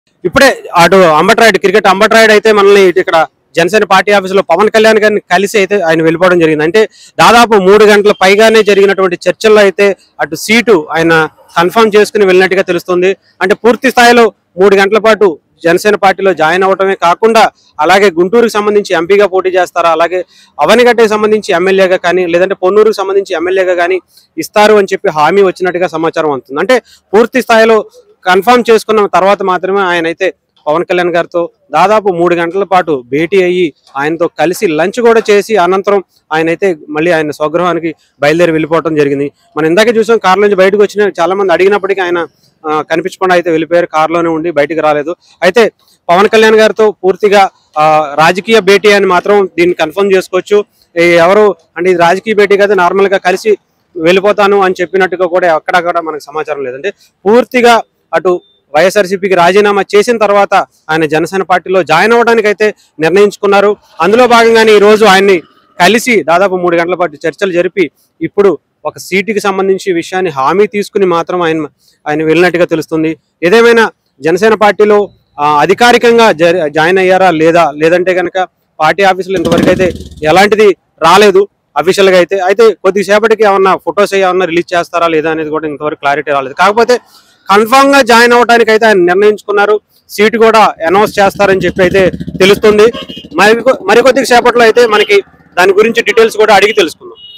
ఇప్పుడే అటు అంబట్రాయుడు క్రికెట్ అంబట్రాయుడు అయితే మనల్ని ఇటు ఇక్కడ జనసేన పార్టీ ఆఫీసులో పవన్ కళ్యాణ్ గారిని కలిసి అయితే ఆయన వెళ్ళిపోవడం జరిగింది అంటే దాదాపు మూడు గంటల పైగానే జరిగినటువంటి చర్చల్లో అయితే అటు సీటు ఆయన కన్ఫర్మ్ చేసుకుని వెళ్ళినట్టుగా తెలుస్తుంది అంటే పూర్తి స్థాయిలో మూడు గంటల పాటు జనసేన పార్టీలో జాయిన్ అవటమే కాకుండా అలాగే గుంటూరుకు సంబంధించి ఎంపీగా పోటీ చేస్తారా అలాగే అవనిగడ్డకి సంబంధించి ఎమ్మెల్యేగా కానీ లేదంటే పొన్నూరుకు సంబంధించి ఎమ్మెల్యేగా కానీ ఇస్తారు అని చెప్పి హామీ వచ్చినట్టుగా సమాచారం అందుతుంది అంటే పూర్తి స్థాయిలో కన్ఫర్మ్ చేసుకున్న తర్వాత మాత్రమే ఆయన అయితే పవన్ కళ్యాణ్ గారితో దాదాపు మూడు గంటల పాటు భేటీ అయ్యి ఆయనతో కలిసి లంచ్ కూడా చేసి అనంతరం ఆయన అయితే మళ్ళీ ఆయన స్వగృహానికి బయలుదేరి వెళ్ళిపోవడం జరిగింది మనం ఇందాకే చూసాం కార్ నుంచి బయటకు వచ్చిన చాలా మంది అడిగినప్పటికీ ఆయన ఆ, కనిపించకుండా అయితే వెళ్ళిపోయారు కారులోనే ఉండి బయటికి రాలేదు అయితే పవన్ కళ్యాణ్ గారితో పూర్తిగా ఆ, రాజకీయ భేటీ అని మాత్రం దీన్ని కన్ఫర్మ్ చేసుకోవచ్చు ఈ ఎవరు అంటే ఇది రాజకీయ భేటీ కదా నార్మల్ గా కలిసి వెళ్ళిపోతాను అని చెప్పినట్టుగా కూడా అక్కడక్కడ మనకు సమాచారం లేదంటే పూర్తిగా అటు వైఎస్ఆర్సీపీకి రాజీనామా చేసిన తర్వాత ఆయన జనసేన పార్టీలో జాయిన్ అవ్వడానికి అయితే నిర్ణయించుకున్నారు అందులో భాగంగానే ఈ రోజు ఆయన్ని కలిసి దాదాపు మూడు గంటల పాటు చర్చలు జరిపి ఇప్పుడు ఒక సీటుకి సంబంధించి విషయాన్ని హామీ తీసుకుని మాత్రం ఆయన ఆయన వెళ్ళినట్టుగా తెలుస్తుంది ఏదేమైనా జనసేన పార్టీలో ఆ, అధికారికంగా జరి- జాయిన్ అయ్యారా లేదా లేదంటే కనుక పార్టీ ఆఫీసులో ఇంతవరకు అయితే ఎలాంటిది రాలేదు అఫీషియల్ గా అయితే అయితే కొద్దిసేపటికి ఏమన్నా ఫొటోస్ ఏమన్నా రిలీజ్ చేస్తారా లేదా అనేది కూడా ఇంతవరకు క్లారిటీ రాలేదు కాకపోతే కన్ఫామ్ గా జాయిన్ అవ్వడానికి అయితే ఆయన నిర్ణయించుకున్నారు సీట్ కూడా అనౌన్స్ చేస్తారని చెప్పి అయితే తెలుస్తుంది మరి మరికొద్ది సేపట్లో అయితే మనకి దాని గురించి డీటెయిల్స్ కూడా అడిగి తెలుసుకుందాం